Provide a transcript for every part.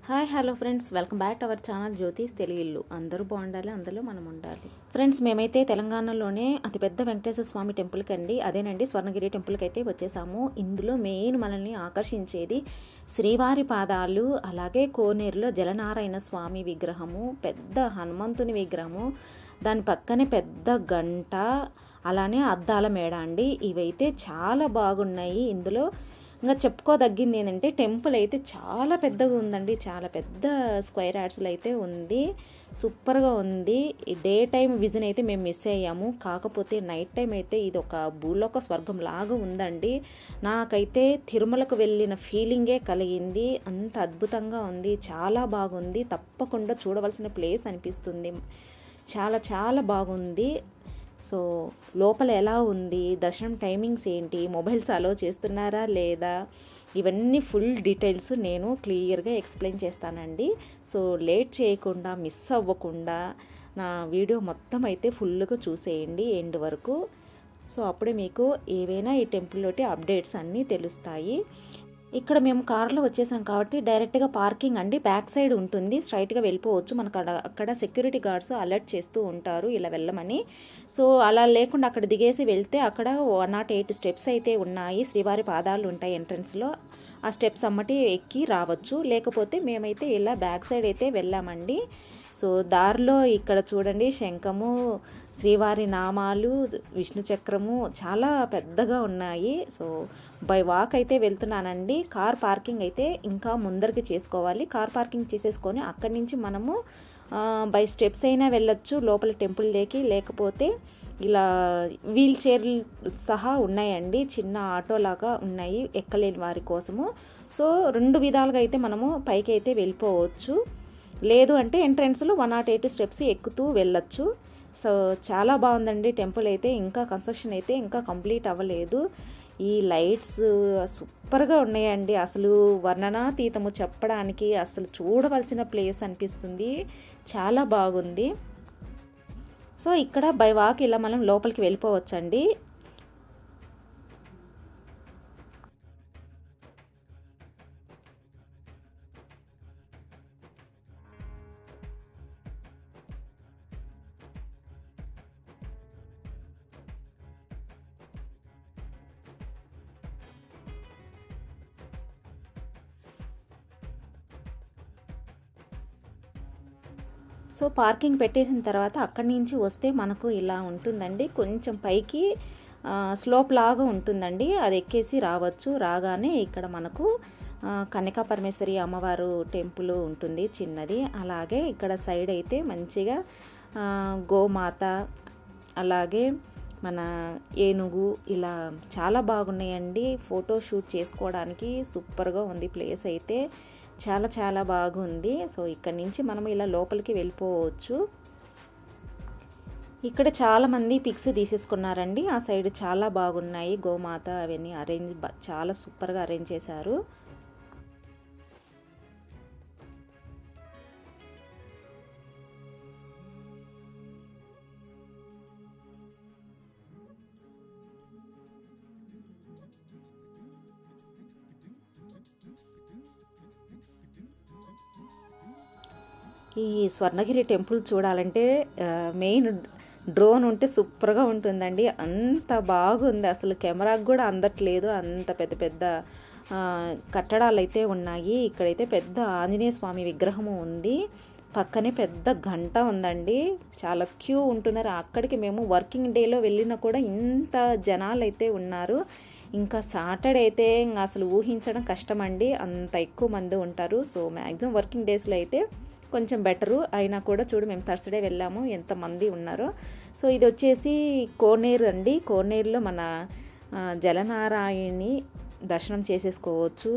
hi hello friends welcome back to our channel Jyothish Telugillu అందరూ బాగుండాలి అందులో మనం ఉండాలి ఫ్రెండ్స్ మేమైతే తెలంగాణలోనే అతిపెద్ద వెంకటేశ్వర స్వామి టెంపుల్కి అండి అదేనండి స్వర్ణగిరి టెంపుల్కి అయితే వచ్చేసాము ఇందులో మెయిన్ మనల్ని ఆకర్షించేది శ్రీవారి పాదాలు అలాగే కోనేరులో జలనారాయణ స్వామి విగ్రహము పెద్ద హనుమంతుని విగ్రహము దాని పక్కనే పెద్ద గంట అలానే అద్దాల మేడ అండి ఇవైతే చాలా బాగున్నాయి ఇందులో ఇంకా చెప్పుకోదగ్గింది ఏంటంటే టెంపుల్ అయితే చాలా పెద్దగా ఉందండి చాలా పెద్ద స్క్వేర్ యార్డ్స్లో అయితే ఉంది సూపర్గా ఉంది ఈ డే టైం విజన్ అయితే మేము మిస్ అయ్యాము కాకపోతే నైట్ టైం అయితే ఇది ఒక భూలోక స్వర్గం లాగా ఉందండి నాకైతే తిరుమలకు వెళ్ళిన ఫీలింగే కలిగింది అంత అద్భుతంగా ఉంది చాలా బాగుంది తప్పకుండా చూడవలసిన ప్లేస్ అనిపిస్తుంది చాలా చాలా బాగుంది సో లోపల ఎలా ఉంది దర్శనం టైమింగ్స్ ఏంటి మొబైల్స్ అలో చేస్తున్నారా లేదా ఇవన్నీ ఫుల్ డీటెయిల్స్ నేను క్లియర్గా ఎక్స్ప్లెయిన్ చేస్తానండి సో లేట్ చేయకుండా మిస్ అవ్వకుండా నా వీడియో మొత్తం అయితే ఫుల్గా చూసేయండి ఎండ్ వరకు సో అప్పుడే మీకు ఏవైనా ఈ టెంపుల్లోటి అప్డేట్స్ అన్నీ తెలుస్తాయి ఇక్కడ మేము కార్లో వచ్చేసాం కాబట్టి డైరెక్ట్గా పార్కింగ్ అండి బ్యాక్ సైడ్ ఉంటుంది స్ట్రైట్గా వెళ్ళిపోవచ్చు మనకు అక్కడ అక్కడ సెక్యూరిటీ గార్డ్స్ అలర్ట్ చేస్తూ ఉంటారు ఇలా వెళ్ళమని సో అలా లేకుండా అక్కడ దిగేసి వెళ్తే అక్కడ వన్ నాట్ ఎయిట్ స్టెప్స్ అయితే ఉన్నాయి శ్రీవారి పాదాలు ఉంటాయి ఎంట్రన్స్లో ఆ స్టెప్స్ అమ్మటి ఎక్కి రావచ్చు లేకపోతే మేమైతే ఇలా బ్యాక్ సైడ్ అయితే వెళ్ళామండి సో దారిలో ఇక్కడ చూడండి శంఖము శ్రీవారి నామాలు విష్ణు చక్రము చాలా పెద్దగా ఉన్నాయి సో బై వాక్ అయితే వెళ్తున్నానండి కార్ పార్కింగ్ అయితే ఇంకా ముందరికి చేసుకోవాలి కార్ పార్కింగ్ చేసేసుకొని అక్కడి నుంచి మనము బై స్టెప్స్ అయినా వెళ్ళొచ్చు లోపల టెంపుల్ లేకి లేకపోతే ఇలా వీల్ చైర్లు సహా ఉన్నాయండి చిన్న ఆటో లాగా ఉన్నాయి ఎక్కలేని వారి కోసము సో రెండు విధాలుగా అయితే మనము పైకి అయితే వెళ్ళిపోవచ్చు లేదు అంటే ఎంట్రన్స్లో వన్ నాట్ ఎయిట్ స్టెప్స్ ఎక్కుతూ వెళ్ళొచ్చు సో చాలా బాగుందండి టెంపుల్ అయితే ఇంకా కన్స్ట్రక్షన్ అయితే ఇంకా కంప్లీట్ అవ్వలేదు ఈ లైట్స్ సూపర్గా ఉన్నాయండి అసలు వర్ణనాతీతము చెప్పడానికి అసలు చూడవలసిన ప్లేస్ అనిపిస్తుంది చాలా బాగుంది సో ఇక్కడ బై వాక్ ఇలా మనం లోపలికి వెళ్ళిపోవచ్చండి సో పార్కింగ్ పెట్టేసిన తర్వాత అక్కడి నుంచి వస్తే మనకు ఇలా ఉంటుందండి కొంచెం పైకి స్లోప్ లాగా ఉంటుందండి అది ఎక్కేసి రావచ్చు రాగానే ఇక్కడ మనకు కన్యకా పరమేశ్వరి అమ్మవారు టెంపుల్ ఉంటుంది చిన్నది అలాగే ఇక్కడ సైడ్ అయితే మంచిగా గోమాత అలాగే మన ఏనుగు ఇలా చాలా బాగున్నాయండి ఫోటో షూట్ చేసుకోవడానికి సూపర్గా ఉంది ప్లేస్ అయితే చాలా చాలా బాగుంది సో ఇక్కడ నుంచి మనం ఇలా లోపలికి వెళ్ళిపోవచ్చు ఇక్కడ చాలామంది పిక్స్ తీసేసుకున్నారండి ఆ సైడ్ చాలా బాగున్నాయి గోమాత అవన్నీ అరేంజ్ చాలా సూపర్గా అరేంజ్ చేశారు ఈ స్వర్ణగిరి టెంపుల్ చూడాలంటే మెయిన్ డ్రోన్ ఉంటే సూపర్గా ఉంటుందండి అంత బాగుంది అసలు కెమెరాకు కూడా అందట్లేదు అంత పెద్ద పెద్ద కట్టడాలు అయితే ఉన్నాయి ఇక్కడైతే పెద్ద ఆంజనేయ స్వామి విగ్రహము ఉంది పక్కనే పెద్ద గంట ఉందండి చాలా క్యూ ఉంటున్నారు అక్కడికి మేము వర్కింగ్ డేలో వెళ్ళినా కూడా ఇంత జనాలు అయితే ఉన్నారు ఇంకా సాటర్డే అయితే ఇంకా అసలు ఊహించడం కష్టమండి అంత ఎక్కువ మంది ఉంటారు సో మ్యాక్సిమం వర్కింగ్ డేస్లో అయితే కొంచెం బెటరు అయినా కూడా చూడు మేము థర్స్డే వెళ్ళాము ఎంతమంది ఉన్నారో సో ఇది వచ్చేసి కోనేరు అండి కోనేరులో మన జలనారాయణి దర్శనం చేసేసుకోవచ్చు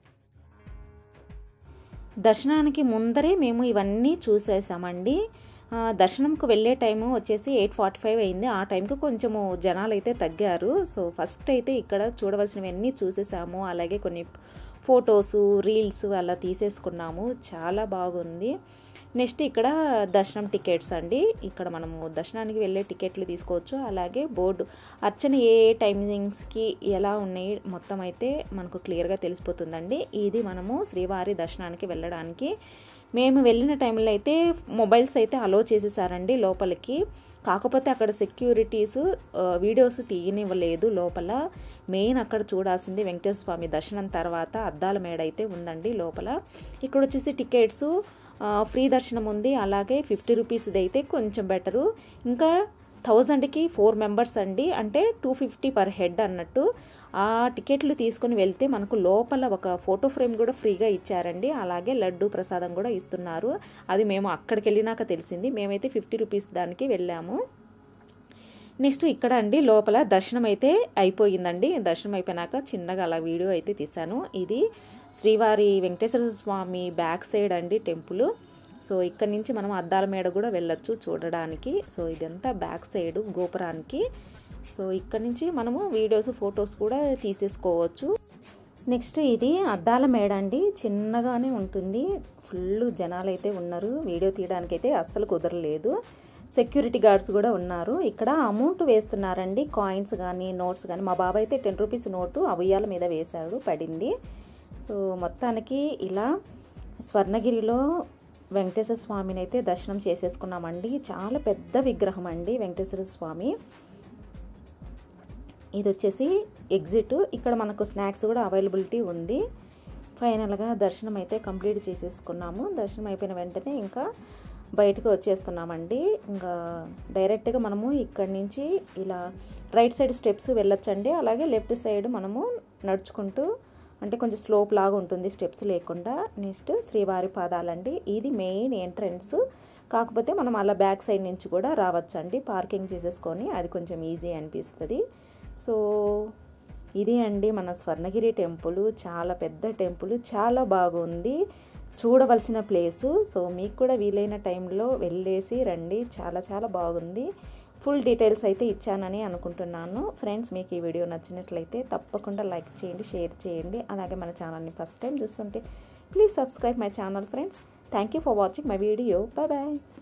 దర్శనానికి ముందరే మేము ఇవన్నీ చూసేసామండి ఆ, దర్శనంకు వెళ్ళే టైము వచ్చేసి ఎయిట్ ఫార్టీ ఫైవ్ అయింది ఆ టైంకి కొంచెము జనాలు అయితే తగ్గారు సో ఫస్ట్ అయితే ఇక్కడ చూడవలసినవన్నీ చూసేసాము అలాగే కొన్ని ఫొటోసు రీల్స్ అలా తీసేసుకున్నాము చాలా బాగుంది నెక్స్ట్ ఇక్కడ దర్శనం టికెట్స్ అండి ఇక్కడ మనము దర్శనానికి వెళ్ళే టికెట్లు తీసుకోవచ్చు అలాగే బోర్డు అర్చన ఏ ఏ టైమింగ్స్కి ఎలా ఉన్నాయి మొత్తం అయితే మనకు క్లియర్గా తెలిసిపోతుందండి ఇది మనము శ్రీవారి దర్శనానికి వెళ్ళడానికి మేము వెళ్ళిన టైంలో అయితే మొబైల్స్ అయితే అలో చేసేసారండి లోపలికి కాకపోతే అక్కడ సెక్యూరిటీస్ వీడియోస్ తీయనివ్వలేదు లోపల మెయిన్ అక్కడ చూడాల్సింది వెంకటేశ్వర స్వామి దర్శనం తర్వాత అద్దాల మేడ అయితే ఉందండి లోపల ఇక్కడ వచ్చేసి టికెట్స్ ఫ్రీ దర్శనం ఉంది అలాగే ఫిఫ్టీ రూపీస్ది అయితే కొంచెం బెటరు ఇంకా థౌజండ్కి ఫోర్ మెంబర్స్ అండి అంటే టూ ఫిఫ్టీ పర్ హెడ్ అన్నట్టు ఆ టికెట్లు తీసుకొని వెళ్తే మనకు లోపల ఒక ఫోటో ఫ్రేమ్ కూడా ఫ్రీగా ఇచ్చారండి అలాగే లడ్డు ప్రసాదం కూడా ఇస్తున్నారు అది మేము అక్కడికి వెళ్ళినాక తెలిసింది మేమైతే ఫిఫ్టీ రూపీస్ దానికి వెళ్ళాము నెక్స్ట్ ఇక్కడ అండి లోపల దర్శనం అయితే అయిపోయిందండి దర్శనం అయిపోయినాక చిన్నగా అలా వీడియో అయితే తీశాను ఇది శ్రీవారి వెంకటేశ్వర స్వామి బ్యాక్ సైడ్ అండి టెంపుల్ సో ఇక్కడ నుంచి మనం అద్దాల మేడ కూడా వెళ్ళొచ్చు చూడడానికి సో ఇదంతా బ్యాక్ సైడ్ గోపురానికి సో ఇక్కడ నుంచి మనము వీడియోస్ ఫొటోస్ కూడా తీసేసుకోవచ్చు నెక్స్ట్ ఇది అద్దాల మేడ అండి చిన్నగానే ఉంటుంది ఫుల్ జనాలు అయితే ఉన్నారు వీడియో తీయడానికి అయితే అస్సలు కుదరలేదు సెక్యూరిటీ గార్డ్స్ కూడా ఉన్నారు ఇక్కడ అమౌంట్ వేస్తున్నారండి కాయిన్స్ కానీ నోట్స్ కానీ మా బాబాయ్ అయితే టెన్ రూపీస్ నోటు ఆ ఉయ్యాల మీద వేశాడు పడింది సో మొత్తానికి ఇలా స్వర్ణగిరిలో వెంకటేశ్వర స్వామిని అయితే దర్శనం చేసేసుకున్నామండి చాలా పెద్ద విగ్రహం అండి వెంకటేశ్వర స్వామి ఇది వచ్చేసి ఎగ్జిట్ ఇక్కడ మనకు స్నాక్స్ కూడా అవైలబిలిటీ ఉంది ఫైనల్గా దర్శనం అయితే కంప్లీట్ చేసేసుకున్నాము దర్శనం అయిపోయిన వెంటనే ఇంకా బయటకు వచ్చేస్తున్నామండి ఇంకా డైరెక్ట్గా మనము ఇక్కడి నుంచి ఇలా రైట్ సైడ్ స్టెప్స్ వెళ్ళొచ్చండి అలాగే లెఫ్ట్ సైడ్ మనము నడుచుకుంటూ అంటే కొంచెం స్లోప్ లాగా ఉంటుంది స్టెప్స్ లేకుండా నెక్స్ట్ శ్రీవారి పాదాలండి ఇది మెయిన్ ఎంట్రన్స్ కాకపోతే మనం అలా బ్యాక్ సైడ్ నుంచి కూడా రావచ్చండి పార్కింగ్ చేసేసుకొని అది కొంచెం ఈజీ అనిపిస్తుంది సో ఇది అండి మన స్వర్ణగిరి టెంపుల్ చాలా పెద్ద టెంపుల్ చాలా బాగుంది చూడవలసిన ప్లేసు సో మీకు కూడా వీలైన టైంలో వెళ్ళేసి రండి చాలా చాలా బాగుంది ఫుల్ డీటెయిల్స్ అయితే ఇచ్చానని అనుకుంటున్నాను ఫ్రెండ్స్ మీకు ఈ వీడియో నచ్చినట్లయితే తప్పకుండా లైక్ చేయండి షేర్ చేయండి అలాగే మన ఛానల్ని ఫస్ట్ టైం చూస్తుంటే please subscribe my channel friends thank you for watching my video bye bye